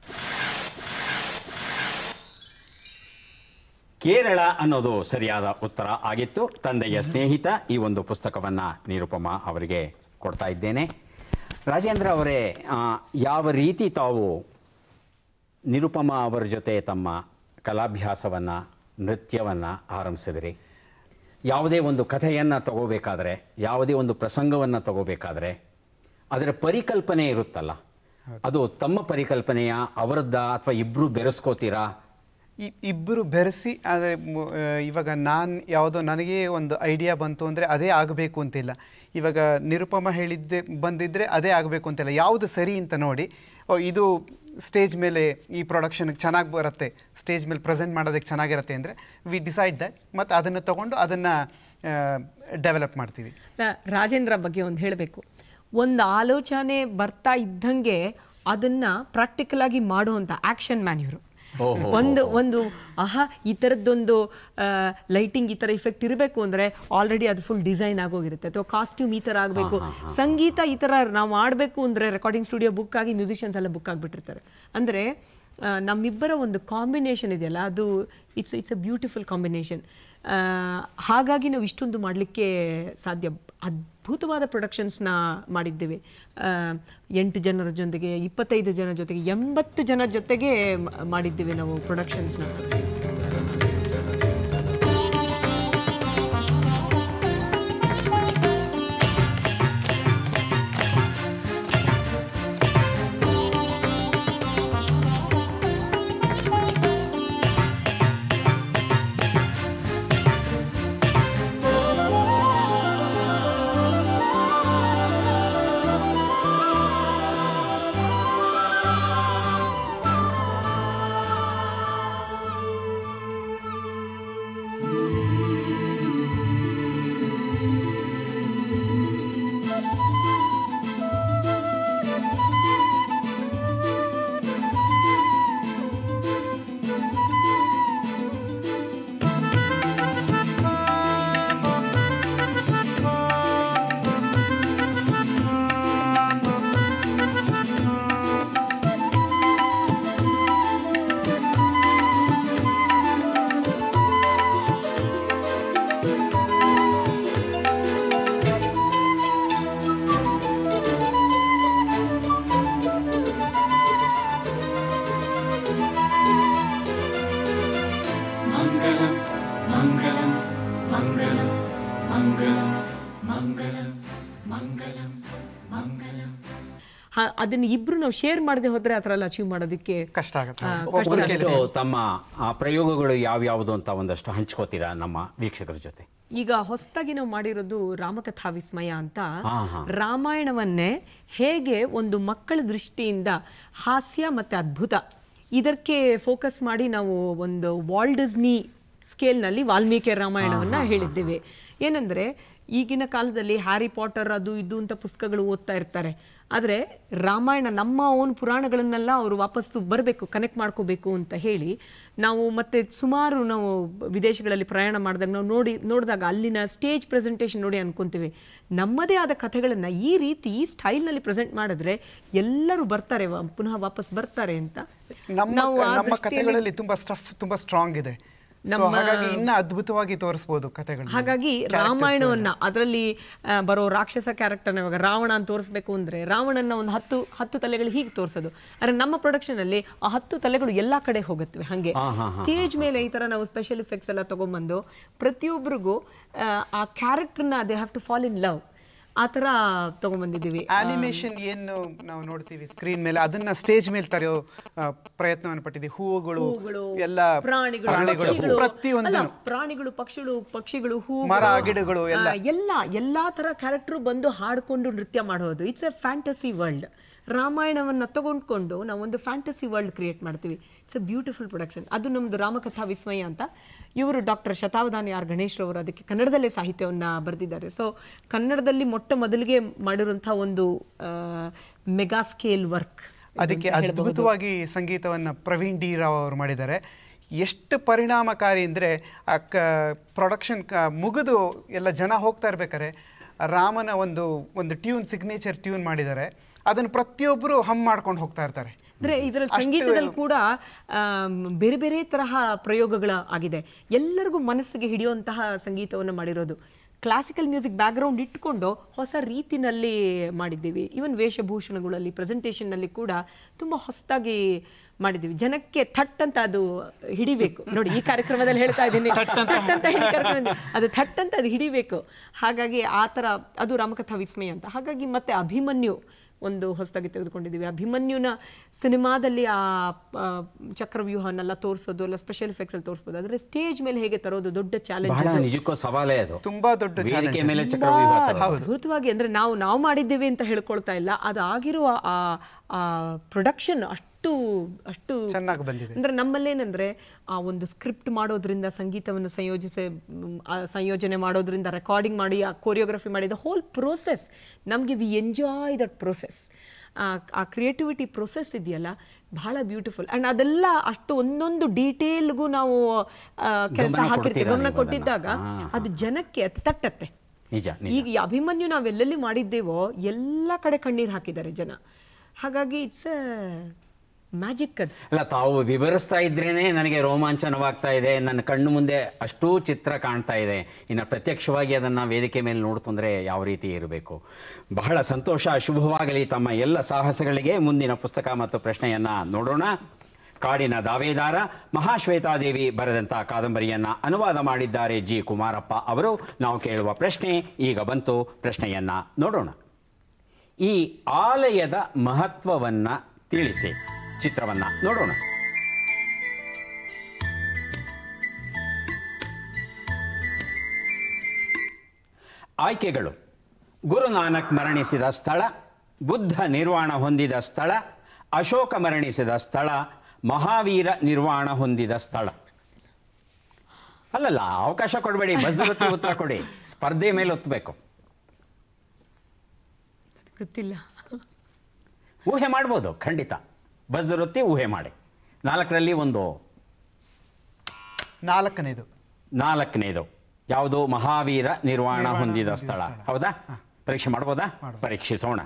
ಕೇರಳ ಅನ್ನೋದು ಸರಿಯಾದ ಉತ್ತರ ಆಗಿತ್ತು ತಂದೆಯ ಸ್ನೇಹಿತ ಈ ಒಂದು ಪುಸ್ತಕವನ್ನ ನಿರುಪಮ ಅವರಿಗೆ ಕೊಡ್ತಾ ಇದ್ದೇನೆ ರಾಜೇಂದ್ರ ಅವರೇ ಆ, ಯಾವ ರೀತಿ ತಾವು ನಿರುಪಮ ಅವರ ಜೊತೆ ತಮ್ಮ ಕಲಾಭ್ಯಾಸವನ್ನು ನೃತ್ಯವನ್ನು ಆರಂಭಿಸಿದ್ರಿ ಯಾವುದೇ ಒಂದು ಕಥೆಯನ್ನು ತಗೋಬೇಕಾದ್ರೆ ಯಾವುದೇ ಒಂದು ಪ್ರಸಂಗವನ್ನು ತಗೋಬೇಕಾದ್ರೆ ಅದರ ಪರಿಕಲ್ಪನೆ ಇರುತ್ತಲ್ಲ ಅದು ತಮ್ಮ ಪರಿಕಲ್ಪನೆಯ ಅವರದ್ದ ಅಥವಾ ಇಬ್ಬರು ಬೆರೆಸ್ಕೋತೀರಾ ಇ- ಇಬ್ಬರು ಬೆರೆಸಿ ಆದರೆ ಮು- ಆ, ಇವಾಗ ನಾನು ಯಾವುದೋ ನನಗೆ ಒಂದು ಐಡಿಯಾ ಬಂತು ಅಂದರೆ ಅದೇ ಆಗಬೇಕು ಅಂತಿಲ್ಲ ಇವಾಗ ನಿರುಪಮ ಹೇಳಿದ್ದೆ ಬಂದಿದ್ದರೆ ಅದೇ ಆಗಬೇಕು ಅಂತಿಲ್ಲ ಯಾವುದು ಸರಿ ಅಂತ ನೋಡಿ ಓ ಇದು ಸ್ಟೇಜ್ ಮೇಲೆ ಈ ಪ್ರೊಡಕ್ಷನ್ಗೆ ಚೆನ್ನಾಗಿ ಬರುತ್ತೆ ಸ್ಟೇಜ್ ಮೇಲೆ ಪ್ರೆಸೆಂಟ್ ಮಾಡೋದಕ್ಕೆ ಚೆನ್ನಾಗಿರುತ್ತೆ ಅಂದರೆ ವಿ ಡಿಸೈಡ್ ದಟ್ ಮತ್ತು ಅದನ್ನು ತೊಗೊಂಡು ಅದನ್ನು ಡೆವಲಪ್ ಮಾಡ್ತೀವಿ ರಾ- ರಾಜೇಂದ್ರ ಬಗ್ಗೆ ಒಂದು ಹೇಳಬೇಕು ಒಂದು ಆಲೋಚನೆ ಬರ್ತಾ ಇದ್ದಂಗೆ ಅದನ್ನ ಪ್ರಾಕ್ಟಿಕಲ್ ಆಗಿ ಮಾಡುವಂತ ಆಕ್ಷನ್ ಮ್ಯಾನ್ ಇವರು ಓಹೋ. ಒಂದು ಒಂದು ಆಹಾ ಈ ಥರದ್ದೊಂದು ಲೈಟಿಂಗ್ ಈ ಥರ ಇಫೆಕ್ಟ್ ಇರಬೇಕು ಅಂದರೆ ಆಲ್ರೆಡಿ ಅದು ಫುಲ್ ಡಿಸೈನ್ ಆಗೋಗಿರುತ್ತೆ ಅಥವಾ ಕಾಸ್ಟ್ಯೂಮ್ ಈ ಥರ ಆಗಬೇಕು ಸಂಗೀತ ಈ ಥರ ನಾವು ಮಾಡಬೇಕು ಅಂದರೆ ರೆಕಾರ್ಡಿಂಗ್ ಸ್ಟುಡಿಯೋ ಬುಕ್ ಆಗಿ ಮ್ಯೂಸಿಷಿಯನ್ಸ್ ಎಲ್ಲ ಬುಕ್ ಆಗಿಬಿಟ್ಟಿರ್ತಾರೆ ಅಂದರೆ ನಮ್ಮಿಬ್ಬರ ಒಂದು ಕಾಂಬಿನೇಷನ್ ಇದೆಯಲ್ಲ ಅದು it's it's a beautiful combination ಹಾಗಾಗಿ ನಾವು ಇಷ್ಟೊಂದು ಮಾಡಲಿಕ್ಕೆ ಸಾಧ್ಯ ಅದ್ಭುತವಾದ ಪ್ರೊಡಕ್ಷನ್ಸ್ನ ಮಾಡಿದ್ದೇವೆ ಆ, ಎಂಟು ಜನರ ಜೊತೆಗೆ ಇಪ್ಪತ್ತೈದು ಜನ ಜೊತೆಗೆ ಎಂಬತ್ತು ಜನ ಜೊತೆಗೆ ಮ- ಮಾಡಿದ್ದೇವೆ ನಾವು ಪ್ರೊಡಕ್ಷನ್ಸ್ನ ಹ- ಅದನ್ನ ಇಬ್ರು ನಾವು ಶೇರ್ ಮಾಡದೆ ಹೋದ್ರೆ ಆ ಥರ ಎಲ್ಲ ಅಚೀವ್ ಮಾಡೋದಕ್ಕೆ ಕಷ್ಟ ಆಗುತ್ತೆ ಆ, ಒಂದಷ್ಟು ತಮ್ಮ ಆ, ಪ್ರಯೋಗಗಳು ಯಾವ್ಯಾವುದು ಅಂತ ಒಂದಷ್ಟು ಹಂಚ್ಕೋತೀರಾ ನಮ್ಮ ವೀಕ್ಷಕರ ಜೊತೆ ಈಗ ಹೊಸದಾಗಿ ನಾವು ಮಾಡಿರೋದು ರಾಮಕಥಾ ವಿಸ್ಮಯ ಅಂತ ಹಾ, ಹಾ. ರಾಮಾಯಣವನ್ನೇ ಹೇಗೆ ಒಂದು ಮಕ್ಕಳ ದೃಷ್ಟಿಯಿಂದ ಹಾಸ್ಯ ಮತ್ತೆ ಅದ್ಭುತ ಇದಕ್ಕೆ ಫೋಕಸ್ ಮಾಡಿ ನಾವು ಒಂದು ವಾಲ್ ಡಿಸ್ನಿ ಸ್ಕೇಲ್ನಲ್ಲಿ ವಾಲ್ಮೀಕಿ ರಾಮಾಯಣವನ್ನ ಹೇಳಿದ್ದೇವೆ ಏನಂದ್ರೆ ಈಗಿನ ಕಾಲದಲ್ಲಿ ಹ್ಯಾರಿ ಪಾಟರ್ ಅದು ಇದು ಅಂತ ಪುಸ್ತಕಗಳು ಓದ್ತಾ ಇರ್ತಾರೆ ಆದರೆ ರಾಮಾಯಣ ನಮ್ಮ ಓನ್ ಪುರಾಣಗಳನ್ನೆಲ್ಲ ಅವರು ವಾಪಸ್ಸು ಬರಬೇಕು ಕನೆಕ್ಟ್ ಮಾಡ್ಕೋಬೇಕು ಅಂತ ಹೇಳಿ ನಾವು ಮತ್ತೆ ಸುಮಾರು ನಾವು ವಿದೇಶಗಳಲ್ಲಿ ಪ್ರಯಾಣ ಮಾಡಿದಾಗ ನಾವು ನೋಡಿ ನೋಡಿದಾಗ ಅಲ್ಲಿನ ಸ್ಟೇಜ್ ಪ್ರೆಸೆಂಟೇಷನ್ ನೋಡಿ ಅನ್ಕೊಂತೀವಿ ನಮ್ಮದೇ ಆದ ಕಥೆಗಳನ್ನು ಈ ರೀತಿ ಈ ಸ್ಟೈಲ್ನಲ್ಲಿ ಪ್ರೆಸೆಂಟ್ ಮಾಡಿದ್ರೆ ಎಲ್ಲರೂ ಬರ್ತಾರೆ ವ- ಪುನಃ ವಾಪಸ್ ಬರ್ತಾರೆ ಅಂತ ನಮ್ಮ ನಾವು ಆ ನಮ್ಮ ದೃಷ್ಟಿಯಲ್ಲಿ- ಕಥೆಗಳಲ್ಲಿ ತುಂಬಾ ಸ್ಟಫ್ ತುಂಬಾ ಸ್ಟ್ರಾಂಗ್ ಇದೆ So ಹಾಗಾಗಿ ಇನ್ನ ಅದ್ಭುತವಾಗಿ ತೋರಿಸಬಹುದು ಕಥೆಗಳು ಹಾಗಾಗಿ ರಾಮಾಯಣವನ್ನ ಅದರಲ್ಲಿ ಬರೋ ರಾಕ್ಷಸ ಕ್ಯಾರೆಕ್ಟರ್ನ ಇವಾಗ ರಾವಣ ಅಂತ ತೋರಿಸ್ಬೇಕು ಅಂದ್ರೆ ರಾವಣನ ಒಂದು ಹತ್ತು ಹತ್ತು ತಲೆಗಳು ಹೀಗೆ ತೋರಿಸೋದು ಆದ್ರೆ ನಮ್ಮ ಪ್ರೊಡಕ್ಷನ್ ಅಲ್ಲಿ ಆ ಹತ್ತು ತಲೆಗಳು ಎಲ್ಲಾ ಕಡೆ ಹೋಗುತ್ತವೆ ಹಂಗೆ ಸ್ಟೇಜ್ ಮೇಲೆ ಈ ತರ ನಾವು ಸ್ಪೆಷಲ್ ಎಫೆಕ್ಟ್ಸ್ ಎಲ್ಲ ತಗೊಂಡ್ಬಂದು ಪ್ರತಿಯೊಬ್ಬರಿಗೂ ಆ, ಆ ಕ್ಯಾರೆಕ್ಟರ್ನ they have to fall in love ಆ ಥರ ತಗೊಂಡ್ಬಂದಿದ್ದೀವಿ ಆನಿಮೇಷನ್ ಏನು ನಾವು ನೋಡ್ತೀವಿ ಸ್ಕ್ರೀನ್ ಮೇಲೆ ಅದನ್ನ ಸ್ಟೇಜ್ ಮೇಲೆ ತರೋ ಆ, ಪ್ರಯತ್ನವನ್ನು ಪಟ್ಟಿದ್ದೀವಿ ಹೂವುಗಳು ಹೂಗಳು ಎಲ್ಲ ಪ್ರಾಣಿಗಳು ಪ್ರಾಣಿಗಳು ಪಕ್ಷಿಗಳು ಪ್ರತಿಯೊಂದು ಅಲ್ಲ, ಪ್ರಾಣಿಗಳು ಪಕ್ಷಿಗಳು ಪಕ್ಷಿಗಳು ಹೂ ಮರ, ಗಿಡಗಳು ಎಲ್ಲ. ಎಲ್ಲ ಎಲ್ಲಾ ತರ ಕ್ಯಾರೆಕ್ಟರ್ ಬಂದು ಹಾಡ್ಕೊಂಡು ನೃತ್ಯ ಮಾಡೋದು ಇಟ್ಸ್ ಎ ಫ್ಯಾಂಟಸಿ ವರ್ಲ್ಡ್ ರಾಮಾಯಣವನ್ನ ತಗೊಂಡ್ಕೊಂಡು ನಾವು ಒಂದು ಫ್ಯಾಂಟಸಿ ವರ್ಲ್ಡ್ ಕ್ರಿಯೇಟ್ ಮಾಡ್ತೀವಿ ಇಟ್ಸ್ ಎ ಬ್ಯೂಟಿಫುಲ್ ಪ್ರೊಡಕ್ಷನ್ ಅದು ನಮ್ದು ರಾಮಕಥಾ ವಿಸ್ಮಯ ಅಂತ ಇವರು ಡಾಕ್ಟರ್ ಶತಾವಧಾನಿ ಆರ್ ಗಣೇಶ್ ರವರು ಅದಕ್ಕೆ ಕನ್ನಡದಲ್ಲೇ ಸಾಹಿತ್ಯವನ್ನ ಬರೆದಿದ್ದಾರೆ ಸೊ ಕನ್ನಡದಲ್ಲಿ ಮೊಟ್ಟ ಮೊದಲಿಗೆ ಮಾಡಿರುವಂತಹ ಒಂದು ಮೆಗಾ ಸ್ಕೇಲ್ ವರ್ಕ್ ಅದಕ್ಕೆ ಅದ್ಭುತವಾಗಿ ಸಂಗೀತವನ್ನ ಪ್ರವೀಣ್ ಡಿ ರಾವ್ ಅವರು ಮಾಡಿದ್ದಾರೆ ಎಷ್ಟು ಪರಿಣಾಮಕಾರಿ ಅಂದರೆ ಆ ಕ ಪ್ರೊಡಕ್ಷನ್ ಕ ಮುಗಿದು ಎಲ್ಲ ಜನ ಹೋಗ್ತಾ ಇರ್ಬೇಕಾದ್ರೆ ರಾಮನ ಒಂದು ಒಂದು ಟ್ಯೂನ್ ಸಿಗ್ನೇಚರ್ ಟ್ಯೂನ್ ಮಾಡಿದ್ದಾರೆ ಅದನ್ನು ಪ್ರತಿಯೊಬ್ಬರು ಹಮ್ ಮಾಡ್ಕೊಂಡು ಹೋಗ್ತಾ ಇರ್ತಾರೆ ಅಂದ್ರೆ ಇದರಲ್ಲಿ ಸಂಗೀತದಲ್ಲಿ ಕೂಡ ಆಮ್, ಬೇರೆ ಬೇರೆ ತರಹ ಪ್ರಯೋಗಗಳ ಆಗಿದೆ ಎಲ್ಲರಿಗೂ ಮನಸ್ಸಿಗೆ ಹಿಡಿಯುವಂತಹ ಸಂಗೀತವನ್ನು ಮಾಡಿರೋದು ಕ್ಲಾಸಿಕಲ್ ಮ್ಯೂಸಿಕ್ ಬ್ಯಾಕ್ಗ್ರೌಂಡ್ ಇಟ್ಕೊಂಡು ಹೊಸ ರೀತಿನಲ್ಲಿ ಮಾಡಿದ್ದೀವಿ ಈವನ್ ವೇಷಭೂಷಣಗಳಲ್ಲಿ ಪ್ರೆಸೆಂಟೇಷನ್ನಲ್ಲಿ ಕೂಡ ತುಂಬ ಹೊಸದಾಗಿ ಮಾಡಿದ್ದೀವಿ ಜನಕ್ಕೆ ಥಟ್ ಅಂತ ಅದು ಹಿಡಿಬೇಕು ನೋಡಿ ಈ ಕಾರ್ಯಕ್ರಮದಲ್ಲಿ ಹೇಳ್ತಾ ಇದ್ದೀನಿ ಥಟ್ ಅಂತ ಹೇಳಿ ಕಾರ್ಯಕ್ರಮ ಅದು ಥಟ್ ಅಂತ ಅದು ಹಿಡಿಬೇಕು ಹಾಗಾಗಿ ಆ ಥರ ಅದು ರಾಮಕಥಾ ವಿಸ್ಮಯ ಅಂತ ಹಾಗಾಗಿ ಮತ್ತೆ ಅಭಿಮನ್ಯು ಒಂದು ಹೊಸದಾಗಿ ತೆಗೆದುಕೊಂಡಿದ್ದೀವಿ ಅಭಿಮನ್ಯುನ ಸಿನಿಮಾದಲ್ಲಿ ಆ ಆ, ಚಕ್ರವ್ಯೂಹನೆಲ್ಲ ತೋರಿಸೋದು ಎಲ್ಲ ಸ್ಪೆಷಲ್ ಎಫೆಕ್ಟ್ಸ್ ಅಲ್ಲಿ ತೋರಿಸ್ಬೋದು ಆದರೆ ಸ್ಟೇಜ್ ಮೇಲೆ ಹೇಗೆ ತರೋದು ದೊಡ್ಡ ಚಾಲೆಂಜ್ ಬಹಳ ನಿಜಕ್ಕೂ ಸವಾಲೇ ಅದು ತುಂಬಾ ದೊಡ್ಡ ವೇದಿಕೆ ಮೇಲೆ ಚಕ್ರವ್ಯೂಹ ತರೋದು. ಅದ್ಭುತವಾಗಿ ಅಂದ್ರೆ ನಾವು ನಾವು ಮಾಡಿದ್ದೇವೆ ಅಂತ ಹೇಳ್ಕೊಳ್ತಾ ಇಲ್ಲ ಅದು ಆಗಿರುವ ಆ ಆ ಪ್ರೊಡಕ್ಷನ್ ಅಷ್ಟು ಅಷ್ಟು ಚೆನ್ನಾಗಿ ಬಂದಿದೆ ಅಂದ್ರೆ ನಮ್ಮಲ್ಲೇನಂದ್ರೆ ಆ ಒಂದು ಸ್ಕ್ರಿಪ್ಟ್ ಮಾಡೋದ್ರಿಂದ ಸಂಗೀತವನ್ನು ಸಂಯೋಜಿಸಿ ಮ್, ಆ ಸಂಯೋಜನೆ ಮಾಡೋದ್ರಿಂದ ರೆಕಾರ್ಡಿಂಗ್ ಮಾಡಿ ಆ ಕೋರಿಯೋಗ್ರಫಿ ಮಾಡಿ ದ ಹೋಲ್ ಪ್ರೋಸೆಸ್ ನಮಗೆ ವಿ ಎಂಜಾಯ್ ದಟ್ ಪ್ರೋಸೆಸ್ ಆ ಕ್ರಿಯೇಟಿವಿಟಿ ಪ್ರೋಸೆಸ್ ಇದೆಯಲ್ಲ ಬಹಳ ಬ್ಯೂಟಿಫುಲ್ ಅಂಡ್ ಅದೆಲ್ಲ ಅಷ್ಟು ಒಂದೊಂದು ಡೀಟೇಲ್ಗೂ ನಾವು ಕೆಲಸ ಗಮನ ಹಾಕಿರ್ತೀವಿ ಕೊಡ್ತೀರಾ ಗಮನ ನೀವು ಕೊಟ್ಟಿದ್ದಾಗ ಅದನ್ನ? ಅದು ಜನಕ್ಕೆ ಅದು ತಟ್ಟತ್ತೆ ನಿಜ ನಿಜ ಈಗ ಈ ಅಭಿಮನ್ಯು ನಾವೆಲ್ಲೆಲ್ಲಿ ಮಾಡಿದ್ದೇವೋ ಎಲ್ಲ ಕಡೆ ಕಣ್ಣೀರು ಹಾಕಿದ್ದಾರೆ ಜನ ಹಾಗಾಗಿ ಇಟ್ಸ್ ಮ್ಯಾಜಿಕ್ ಅದು ಅಲ್ಲ ತಾವು ವಿವರಿಸ್ತಾ ಇದ್ರೇನೆ ನನಗೆ ರೋಮಾಂಚನವಾಗ್ತಾ ಇದೆ ನನ್ನ ಕಣ್ಣು ಮುಂದೆ ಅಷ್ಟೂ ಚಿತ್ರ ಕಾಣ್ತಾ ಇದೆ ಇನ್ನು ಪ್ರತ್ಯಕ್ಷವಾಗಿ ಅದನ್ನು ವೇದಿಕೆ ಮೇಲೆ ನೋಡ್ತಂದ್ರೆ ಯಾವ ರೀತಿ ಇರಬೇಕು ಬಹಳ ಸಂತೋಷ ಶುಭವಾಗಲಿ ತಮ್ಮ ಎಲ್ಲ ಸಾಹಸಗಳಿಗೆ ಮುಂದಿನ ಪುಸ್ತಕ ಮತ್ತು ಪ್ರಶ್ನೆಯನ್ನ ನೋಡೋಣ ಕಾಡಿನ ದಾವೇದಾರ ಮಹಾಶ್ವೇತಾದೇವಿ ಬರೆದಂಥ ಕಾದಂಬರಿಯನ್ನ ಅನುವಾದ ಮಾಡಿದ್ದಾರೆ ಜಿ ಕುಮಾರಪ್ಪ ಅವರು ನಾವು ಕೇಳುವ ಪ್ರಶ್ನೆ ಈಗ ಬಂತು ಪ್ರಶ್ನೆಯನ್ನ ನೋಡೋಣ ಈ ಆಲಯದ ಮಹತ್ವವನ್ನ ತಿಳಿಸಿ ಚಿತ್ರವನ್ನ ನೋಡೋಣ ಆಯ್ಕೆಗಳು ಗುರುನಾನಕ್ ಮರಣಿಸಿದ ಸ್ಥಳ ಬುದ್ಧ ನಿರ್ವಾಣ ಹೊಂದಿದ ಸ್ಥಳ ಅಶೋಕ ಮರಣಿಸಿದ ಸ್ಥಳ ಮಹಾವೀರ ನಿರ್ವಾಣ ಹೊಂದಿದ ಸ್ಥಳ ಅಲ್ಲಲ್ಲ ಅವಕಾಶ ಕೊಡಬೇಡಿ ಬಸ್ಸು ಉತ್ತರ ಕೊಡಿ ಸ್ಪರ್ಧೆ ಮೇಲೆ ಒತ್ತಬೇಕು ಗೊತ್ತಿಲ್ಲ ಊಹೆ ಮಾಡ್ಬೋದು ಖಂಡಿತ ಬಸ್ ವೃತ್ತಿ ಊಹೆ ಮಾಡಿ ನಾಲ್ಕರಲ್ಲಿ ಒಂದು ನಾಲ್ಕನೇದು ನಾಲ್ಕನೇದು ಯಾವುದು ಮಹಾವೀರ ನಿರ್ವಾಣ ಹೊಂದಿದ ಸ್ಥಳ ಹೌದಾ ಪರೀಕ್ಷೆ ಮಾಡ್ಬೋದಾ ಪರೀಕ್ಷಿಸೋಣ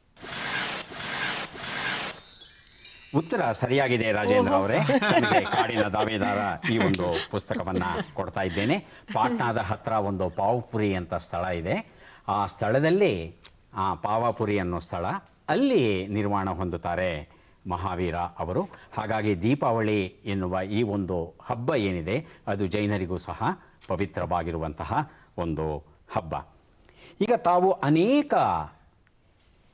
ಉತ್ತರ ಸರಿಯಾಗಿದೆ ರಾಜೇಂದ್ರ ಅವರೇ ನಿಮಗೆ ಕಾಡಿನ ದಾವೇದಾರ ಈ ಒಂದು ಪುಸ್ತಕವನ್ನ ಕೊಡ್ತಾ ಇದ್ದೇನೆ ಪಾಟ್ನಾದ ಹತ್ರ ಒಂದು ಪಾವಪುರಿ ಅಂತ ಸ್ಥಳ ಇದೆ ಆ ಸ್ಥಳದಲ್ಲಿ ಆ ಪಾವಪುರಿ ಅನ್ನೋ ಸ್ಥಳ ಅಲ್ಲಿ ನಿರ್ಮಾಣ ಹೊಂದುತ್ತಾರೆ ಮಹಾವೀರ ಅವರು ಹಾಗಾಗಿ ದೀಪಾವಳಿ ಎನ್ನುವ ಈ ಒಂದು ಹಬ್ಬ ಏನಿದೆ ಅದು ಜೈನರಿಗೂ ಸಹ ಪವಿತ್ರವಾಗಿರುವಂತಹ ಒಂದು ಹಬ್ಬ ಈಗ ತಾವು ಅನೇಕ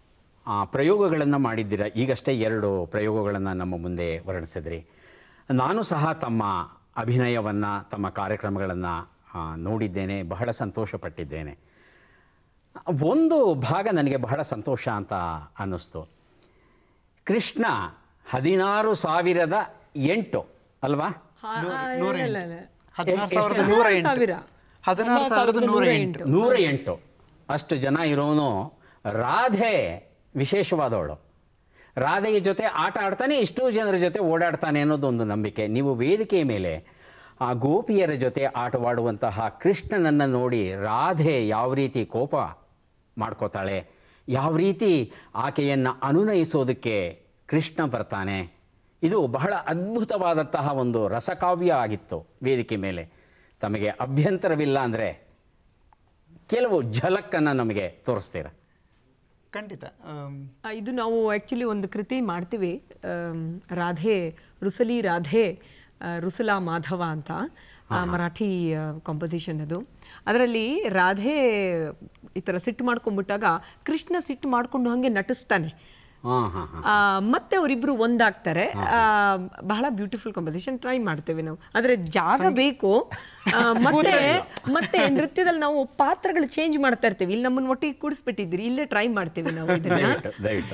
ಪ್ರಯೋಗಗಳನ್ನು ಮಾಡಿದ್ದೀರ ಈಗಷ್ಟೇ ಎರಡು ಪ್ರಯೋಗಗಳನ್ನು ನಮ್ಮ ಮುಂದೆ ವರ್ಣಿಸಿದ್ರಿ ನಾನು ಸಹ ತಮ್ಮ ಅಭಿನಯವನ್ನು ತಮ್ಮ ಕಾರ್ಯಕ್ರಮಗಳನ್ನು ನೋಡಿದ್ದೇನೆ ಬಹಳ ಸಂತೋಷಪಟ್ಟಿದ್ದೇನೆ ಒಂದು ಭಾಗ ನನಗೆ ಬಹಳ ಸಂತೋಷ ಅಂತ ಅನ್ನಿಸ್ತು ಕೃಷ್ಣ ಹದಿನಾರು ಸಾವಿರದ ಎಂಟು ಅಲ್ವಾ ನೂರ ಇಲ್ಲ, ಎಂಟು. ಇಲ್ಲ. ಹದಿನಾರು ಎಷ್ಟು- ಸಾವಿರದ ನೂರ ಎಂಟು ಸಾವಿರ. ಹದಿನಾರು ಸಾವಿರದ ನೂರ ಎಂಟು ನೂರ ಎಂಟು ಅಷ್ಟು ಜನ ಇರೋನು ರಾಧೆ ವಿಶೇಷವಾದವಳು ರಾಧೆಯ ಜೊತೆ ಆಟ ಆಡ್ತಾನೆ ಇಷ್ಟೂ ಜನರ ಜೊತೆ ಓಡಾಡ್ತಾನೆ ಅನ್ನೋದೊಂದು ನಂಬಿಕೆ ನೀವು ವೇದಿಕೆಯ ಮೇಲೆ ಆ ಗೋಪಿಯರ ಜೊತೆ ಆಟವಾಡುವಂತಹ ಕೃಷ್ಣನನ್ನು ನೋಡಿ ರಾಧೆ ಯಾವ ರೀತಿ ಕೋಪ ಮಾಡ್ಕೋತಾಳೆ ಯಾವ ರೀತಿ ಆಕೆಯನ್ನು ಅನುನಯಿಸೋದಕ್ಕೆ ಕೃಷ್ಣ ಬರ್ತಾನೆ ಇದು ಬಹಳ ಅದ್ಭುತವಾದಂತಹ ಒಂದು ರಸಕಾವ್ಯ ಆಗಿತ್ತು ವೇದಿಕೆ ಮೇಲೆ ತಮಗೆ ಅಭ್ಯಂತರವಿಲ್ಲ ಅಂದರೆ ಕೆಲವು ಝಲಕ್ಕನ್ನು ನಮಗೆ ತೋರಿಸ್ತೀರ ಖಂಡಿತ ಆಮ್, ಆ, ಇದು ನಾವು ಆ್ಯಕ್ಚುಲಿ ಒಂದು ಕೃತಿ ಮಾಡ್ತೀವಿ ಆಮ್, ರಾಧೆ ರುಸಲಿ ರಾಧೆ ಆ, ರುಸುಲಾ ಮಾಧವ ಅಂತ ಆ, ಮರಾಠಿ ಕಾಂಪೋಸಿಷನ್ ಅದು ಅದರಲ್ಲಿ ರಾಧೆ ಈ ಥರ ಸಿಟ್ಟು ಮಾಡ್ಕೊಂಡ್ಬಿಟ್ಟಾಗ ಕೃಷ್ಣ ಸಿಟ್ಟು ಮಾಡ್ಕೊಂಡು ಹಾಗೆ ನಟಿಸ್ತಾನೆ ಹಾಂ ಹಾಂ ಹಾಂ ಆ, ಮತ್ತೆ ಅವರಿಬ್ರು ಒಂದಾಗ್ತಾರೆ ಆ, ಬಹಳ ಬ್ಯೂಟಿಫುಲ್ ಕಂಪೋಸಿಷನ್ ಟ್ರೈ ಮಾಡ್ತೇವೆ ನಾವು ಆದ್ರೆ ಜಾಗ ಬೇಕು ಆ, ಮತ್ತೆ ಮತ್ತೆ ನೃತ್ಯದಲ್ಲಿ ನಾವು ಪಾತ್ರಗಳು ಚೇಂಜ್ ಮಾಡ್ತಾ ಇರ್ತೀವಿ ಇಲ್ಲಿ ನಮ್ಮನ್ನ ಒಟ್ಟಿಗೆ ಕೂಡಿಸ್ಬಿಟ್ಟಿದ್ದೀರಿ ಇಲ್ಲೇ ಟ್ರೈ ಮಾಡ್ತೀವಿ ನಾವು ಇದನ್ನ ದಯವಿಟ್ಟು ದಯವಿಟ್ಟು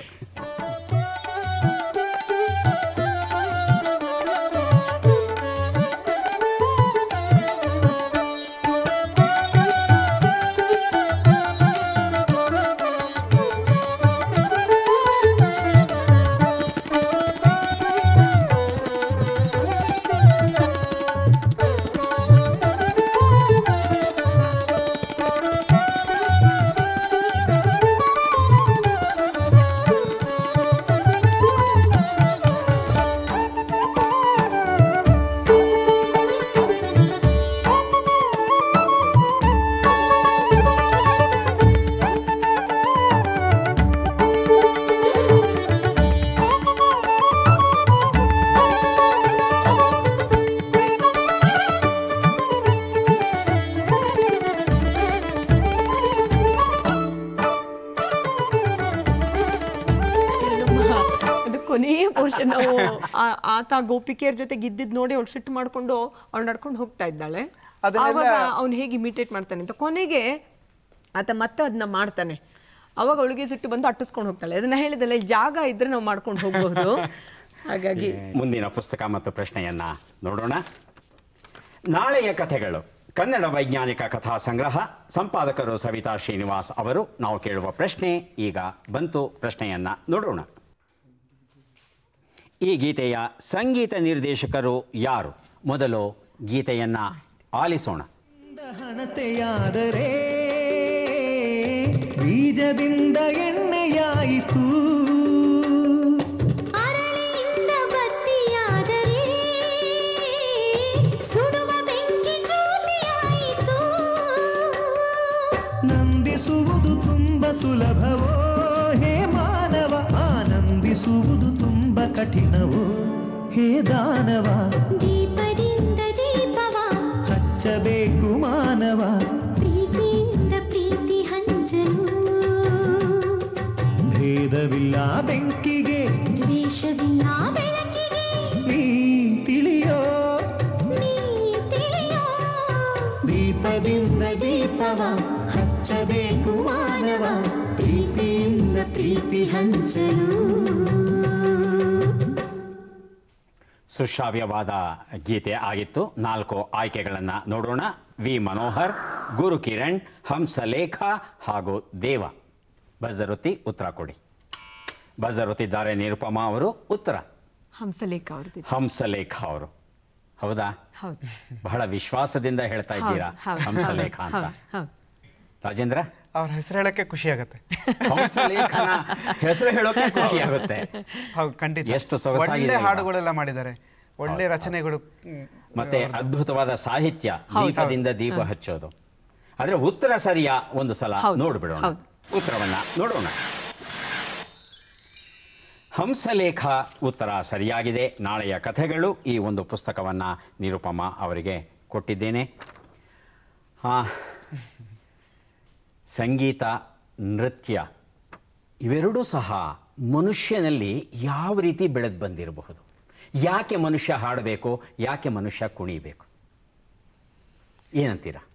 ಅದು ಕೊನೆಯ ಪೋರ್ಷನ್ ನಾವು ಆ- ಆತ ಗೋಪಿಕೆಯರ್ ಜೊತೆ ಗಿದ್ದಿದ್ ನೋಡಿ ಅವಳು ಸಿಟ್ಟು ಮಾಡ್ಕೊಂಡು ಅವಳು ನಡ್ಕೊಂಡು ಹೋಗ್ತಾ ಇದ್ದಾಳೆ ಅದನ್ನೆಲ್ಲ- ಆವಾಗ ಅವ್ನು ಹೇಗೆ ಇಮಿಟೇಟ್ ಮಾಡ್ತಾನೆ ಅಂತ ಕೊನೆಗೆ ಆತ ಮತ್ತೆ ಅದನ್ನ ಮಾಡ್ತಾನೆ ಅವಾಗ ಅವಳಿಗೆ ಸಿಟ್ಟು ಬಂದು ಅಟ್ಟಿಸ್ಕೊಂಡು ಹೋಗ್ತಾಳೆ ಅದನ್ನ ಹೇಳಿದಲ್ಲ ಇಲ್ಲಿ ಜಾಗ ಇದ್ರೆ ನಾವು ಮಾಡ್ಕೊಂಡು ಹೋಗ್ಬಹುದು ಹಾಗಾಗಿ ಮುಂದಿನ ಪುಸ್ತಕ ಮತ್ತು ಪ್ರಶ್ನೆಯನ್ನ ನೋಡೋಣ ನಾಳೆಯ ಕಥೆಗಳು ಕನ್ನಡ ವೈಜ್ಞಾನಿಕ ಕಥಾ ಸಂಗ್ರಹ ಸಂಪಾದಕರು ಸವಿತಾ ಶ್ರೀನಿವಾಸ್ ಅವರು ನಾವು ಕೇಳುವ ಪ್ರಶ್ನೆ ಈಗ ಬಂತು ಪ್ರಶ್ನೆಯನ್ನ ನೋಡೋಣ ಈ ಗೀತೆಯ ಸಂಗೀತ ನಿರ್ದೇಶಕರು ಯಾರು ಮೊದಲು ಗೀತೆಯನ್ನ ಆಲಿಸೋಣ ಹಣತೆಯಾದರೆ ಬೀಜದಿಂದ ಎಣ್ಣೆಯಾಯಿತು ಅರಳಿಯಿಂದ ಬತ್ತಿಯಾದರೆ ಸುಡುವ ಬೆಂಕಿ ಜ್ಯೋತಿಯಾಯಿತು ನಂಬಿಸುವುದು ತುಂಬ ಸುಲಭವೋ ಹೇ ಮಾನವ ಆನಂದಿಸುವುದು ತುಂಬ ಕಠಿಣವೋ ಹೇ ದಾನವ ದೀಪದಿಂದ ದೀಪವ ಹಚ್ಚಬೇಕು ಮಾನವ ಪ್ರೀತಿಯಿಂದ ಪ್ರೀತಿ ಹಂಚಲು ಭೇದವಿಲ್ಲ ಬೆಂಕಿಗೆ ದ್ವೇಷವಿಲ್ಲ ಬೆಳಕಿಗೆ ನೀ ತಿಳಿಯೋ ನೀ ತಿಳಿಯೋ ದೀಪದಿಂದ ದೀಪವ ಹಚ್ಚಬೇಕು ಮಾನವ ಪ್ರೀತಿಯಿಂದ ಪ್ರೀತಿ ಹಂಚಲು ಸುಶ್ರಾವ್ಯವಾದ ಗೀತೆ ಆಗಿತ್ತು ನಾಲ್ಕು ಆಯ್ಕೆಗಳನ್ನು ನೋಡೋಣ ವಿ ಮನೋಹರ್ ಗುರು ಕಿರಣ್ ಹಂಸಲೇಖ ಹಾಗೂ ದೇವ ಬಜರುತಿ ಉತ್ತರ ಕೊಡಿ ಬಜರುತ್ತಿದ್ದಾರೆ ನಿರುಪಮಾ ಅವರು ಉತ್ತರ ಹಂಸಲೇಖ ಅವ್ರದ್ದು ಹಂಸಲೇಖ ಅವರು ಹೌದಾ ಹೌದು ಬಹಳ ವಿಶ್ವಾಸದಿಂದ ಹೇಳ್ತಾ ಇದ್ದೀರಾ ಹೌದು, ಹೌದು, ಹಂಸಲೇಖ ಅಂತ ಹೌದು, ಹೌದು. ರಾಜೇಂದ್ರ ಅವ್ರ ಹೆಸರು ಹೇಳಕ್ಕೆ ಖುಷಿ ಆಗುತ್ತೆ ಹಂಸಲೇಖನ ಹೆಸರು ಹೇಳೋಕೆ ಖುಷಿ ಆಗುತ್ತೆ ಹೌದು ಖಂಡಿತ ಎಷ್ಟು ಸೊಗಸಾಗಿದೆ ಒಳ್ಳೆ ಅಲ್ವಾ? ಹಾಡುಗಳೆಲ್ಲ ಮಾಡಿದ್ದಾರೆ ಒಳ್ಳೆ ರಚನೆಗಳು ಹ್ಮ್, ಮತ್ತೆ ಅದ್ಭುತವಾದ ಸಾಹಿತ್ಯ ದೀಪದಿಂದ ದೀಪ ಹಚ್ಚೋದು ಆದ್ರೆ ಉತ್ತರ ಸರಿಯ ಒಂದು ಸಲ ಹೌದು, ನೋಡ್ಬಿಡೋಣ ಹೌದು. ಉತ್ತರವನ್ನ ನೋಡೋಣ ಹಂಸಲೇಖ ಉತ್ತರ ಸರಿಯಾಗಿದೆ ನಾಳೆಯ ಕಥೆಗಳು ಈ ಒಂದು ಪುಸ್ತಕವನ್ನ ನಿರುಪಮ ಅವರಿಗೆ ಕೊಟ್ಟಿದ್ದೇನೆ ಹಾ ಸಂಗೀತ ನೃತ್ಯ ಇವೆರಡೂ ಸಹ ಮನುಷ್ಯನಲ್ಲಿ ಯಾವ ರೀತಿ ಬೆಳೆದು ಬಂದಿರಬಹುದು ಯಾಕೆ ಮನುಷ್ಯ ಹಾಡಬೇಕು ಯಾಕೆ ಮನುಷ್ಯ ಕುಣಿಬೇಕು ಏನಂತೀರಾ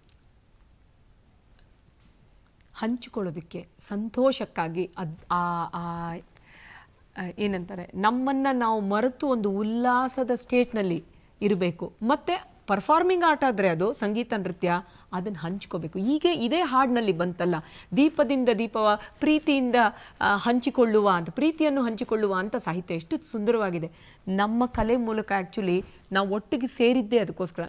ಹಂಚಿಕೊಳ್ಳೋದಕ್ಕೆ ಸಂತೋಷಕ್ಕಾಗಿ ಅದ್ ಆ ಆ ಆ, ಏನಂತಾರೆ ನಮ್ಮನ್ನು ನಾವು ಮರೆತು ಒಂದು ಉಲ್ಲಾಸದ ಸ್ಟೇಟ್ನಲ್ಲಿ ಇರಬೇಕು ಮತ್ತು ಪರ್ಫಾರ್ಮಿಂಗ್ ಆರ್ಟ್ ಆದರೆ ಅದು ಸಂಗೀತ ನೃತ್ಯ ಅದನ್ನು ಹಂಚ್ಕೋಬೇಕು ಹೀಗೆ ಇದೇ ಹಾಡಿನಲ್ಲಿ ಬಂತಲ್ಲ ದೀಪದಿಂದ ದೀಪವ ಪ್ರೀತಿಯಿಂದ ಆ, ಹಂಚಿಕೊಳ್ಳುವ ಅಂತ ಪ್ರೀತಿಯನ್ನು ಹಂಚಿಕೊಳ್ಳುವ ಅಂತ ಸಾಹಿತ್ಯ ಎಷ್ಟು ಸುಂದರವಾಗಿದೆ ನಮ್ಮ ಕಲೆ ಮೂಲಕ ಆ್ಯಕ್ಚುಲಿ ನಾವು ಒಟ್ಟಿಗೆ ಸೇರಿದ್ದೇ ಅದಕ್ಕೋಸ್ಕರ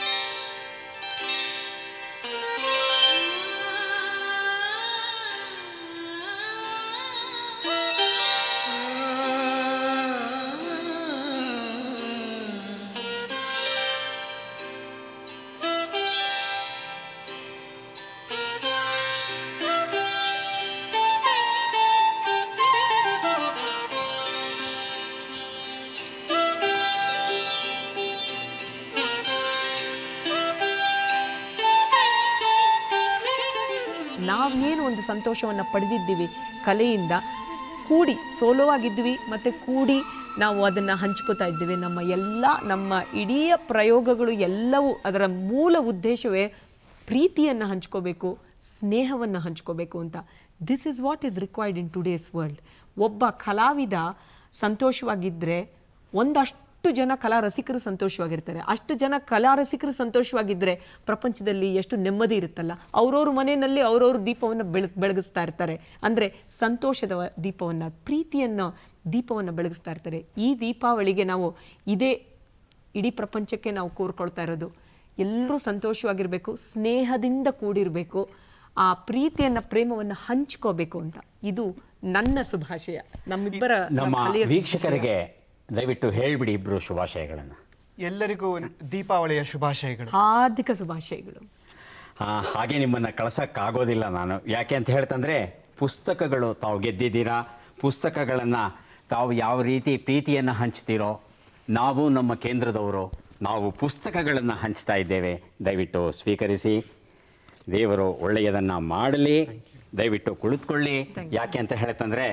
ನಾವೇನು ಒಂದು ಸಂತೋಷವನ್ನು ಪಡೆದಿದ್ದೀವಿ ಕಲೆಯಿಂದ ಕೂಡಿ ಸೋಲೋ ಆಗಿದ್ವಿ ಮತ್ತು ಕೂಡಿ ನಾವು ಅದನ್ನು ಹಂಚ್ಕೋತಾ ಇದ್ದೀವಿ ನಮ್ಮ ಎಲ್ಲ ನಮ್ಮ ಇಡೀ ಪ್ರಯೋಗಗಳು ಎಲ್ಲವೂ ಅದರ ಮೂಲ ಉದ್ದೇಶವೇ ಪ್ರೀತಿಯನ್ನು ಹಂಚ್ಕೋಬೇಕು ಸ್ನೇಹವನ್ನು ಹಂಚ್ಕೋಬೇಕು ಅಂತ this is what is required in today's world ಒಬ್ಬ ಕಲಾವಿದ ಸಂತೋಷವಾಗಿದ್ದರೆ ಒಂದಷ್ಟು ಜನ ಕಲಾ ರಸಿಕರು ಸಂತೋಷವಾಗಿರ್ತಾರೆ ಅಷ್ಟು ಜನ ಕಲಾ ರಸಿಕರು ಸಂತೋಷವಾಗಿದ್ದರೆ ಪ್ರಪಂಚದಲ್ಲಿ ಎಷ್ಟು ನೆಮ್ಮದಿ ಇರುತ್ತಲ್ಲ ಅವ್ರವ್ರ ಮನೆಯಲ್ಲಿ ಅವ್ರವ್ರ ದೀಪವನ್ನು ಬೆಳಗ್ ಬೆಳಗಿಸ್ತಾ ಇರ್ತಾರೆ ಅಂದರೆ ಸಂತೋಷದ ವ- ದೀಪವನ್ನು ಪ್ರೀತಿಯನ್ನು ದೀಪವನ್ನು ಬೆಳಗಿಸ್ತಾ ಇರ್ತಾರೆ ಈ ದೀಪಾವಳಿಗೆ ನಾವು ಇದೇ ಇಡೀ ಪ್ರಪಂಚಕ್ಕೆ ನಾವು ಕೋರ್ಕೊಳ್ತಾ ಇರೋದು ಎಲ್ಲರೂ ಸಂತೋಷವಾಗಿರಬೇಕು ಸ್ನೇಹದಿಂದ ಕೂಡಿರಬೇಕು ಆ ಪ್ರೀತಿಯನ್ನು ಪ್ರೇಮವನ್ನು ಹಂಚ್ಕೋಬೇಕು ಅಂತ ಇದು ನನ್ನ ಶುಭಾಶಯ ನಮ್ಮಿಬ್ಬರ ನಮ್ಮ ಕಲೆಯ ಶುಭಾಶಯ. ವೀಕ್ಷಕರಿಗೆ ದಯವಿಟ್ಟು ಹೇಳ್ಬಿಡಿ ಇಬ್ರು ಶುಭಾಶಯಗಳನ್ನು ಎಲ್ಲರಿಗೂ ದೀಪಾವಳಿಯ ಶುಭಾಶಯಗಳು ಹಾರ್ದಿಕ ಶುಭಾಶಯಗಳು ಆ, ಹಾಗೆ ನಿಮ್ಮನ್ನು ಕಳ್ಸೋಕ್ಕಾಗೋದಿಲ್ಲ ನಾನು ಯಾಕೆ ಅಂತ ಹೇಳ್ತಂದ್ರೆ ಪುಸ್ತಕಗಳು ತಾವು ಗೆದ್ದಿದ್ದೀರಾ ಪುಸ್ತಕಗಳನ್ನು ತಾವು ಯಾವ ರೀತಿ ಪ್ರೀತಿಯನ್ನು ಹಂಚ್ತೀರೋ ನಾವು ನಮ್ಮ ಕೇಂದ್ರದವರು ನಾವು ಪುಸ್ತಕಗಳನ್ನು ಹಂಚ್ತಾ ಇದ್ದೇವೆ ದಯವಿಟ್ಟು ಸ್ವೀಕರಿಸಿ ದೇವರು ಒಳ್ಳೆಯದನ್ನು ಮಾಡಲಿ ದಯವಿಟ್ಟು ಕುಳಿತುಕೊಳ್ಳಿ ಯಾಕೆ ಅಂತ ಹೇಳ್ತಂದ್ರೆ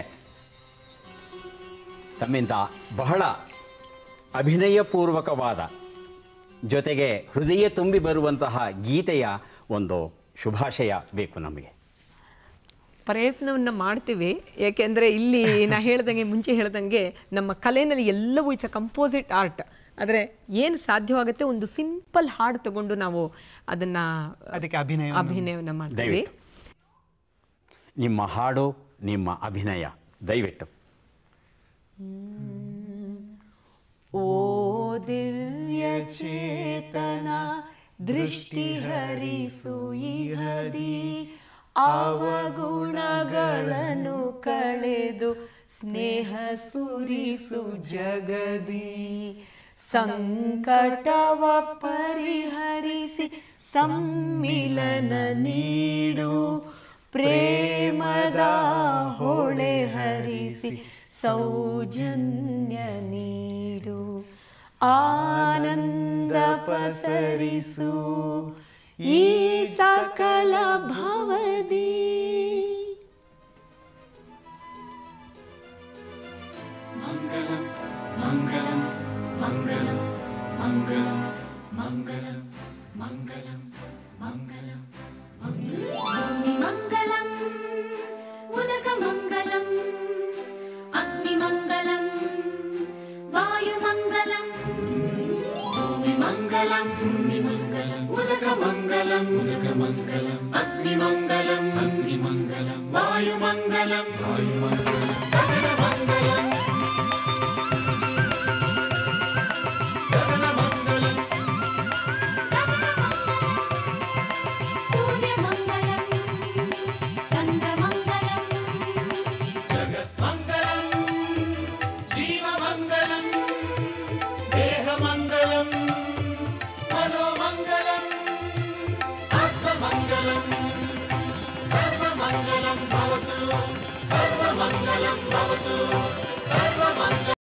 ತಮ್ಮಿಂದ ಬಹಳ ಅಭಿನಯಪೂರ್ವಕವಾದ ಜೊತೆಗೆ ಹೃದಯ ತುಂಬಿ ಬರುವಂತಹ ಗೀತೆಯ ಒಂದು ಶುಭಾಶಯ ಬೇಕು ನಮಗೆ ಪ್ರಯತ್ನವನ್ನು ಮಾಡ್ತೀವಿ ಯಾಕೆಂದರೆ ಇಲ್ಲಿ ನಾ ಹೇಳ್ದಂಗೆ ಮುಂಚೆ ಹೇಳ್ದಂಗೆ ನಮ್ಮ ಕಲೆಯಲ್ಲಿ ಎಲ್ಲವೂ ಇಟ್ಸ್ ಅ ಕಂಪೋಸಿಟ್ ಆರ್ಟ್ ಆದರೆ ಏನು ಸಾಧ್ಯವಾಗುತ್ತೆ ಒಂದು ಸಿಂಪಲ್ ಹಾಡು ತಗೊಂಡು ನಾವು ಅದನ್ನು ಅದಕ್ಕೆ ಅಭಿನಯ ಅಭಿನಯವನ್ನು ಮಾಡ್ತೀವಿ ದಯವಿಟ್ಟು ನಿಮ್ಮ ಹಾಡು ನಿಮ್ಮ ಅಭಿನಯ ದಯವಿಟ್ಟು ಓ ದಿವ್ಯ ಚೇತನ ದೃಷ್ಟಿ ಹರಿಸು ಇಹದಿ ಅವಗುಣಗಳನ್ನು ಕಳೆದು ಸ್ನೇಹ ಸುರಿಸು ಜಗದಿ ಸಂಕಟವ ಪರಿಹರಿಸಿ ಸಮ್ಮಿಲನ ನೀಡು ಪ್ರೇಮದ ಹೊಳೆ ಹರಿಸಿ ಸೌಜನ್ಯ ನೀಡು ಆನಂದ ಪಸರಿಸು ಈ ಸಕಲ ಭವದಿ भूमिमङ्गलम् उदकमङ्गलम् अग्निमङ्गलम् वायुमङ्गलम् भूमिमङ्गलम् भूमिमङ्गलम् उदकमङ्गलम् उदकमङ्गलम् अग्निमङ्गलम् अग्निमङ्गलम् वायुमङ्गलम् वायुमङ्गलम् सकलमङ्गलम् सूर्यमङ्गलम् चन्द्रमङ्गलम् जीवमङ्गलम् देहमङ्गलम् मनोमङ्गलम् आत्ममङ्गलम् सर्वमङ्गलं भवतु सर्वमङ्गलं भवतु सर्वमङ्गलम्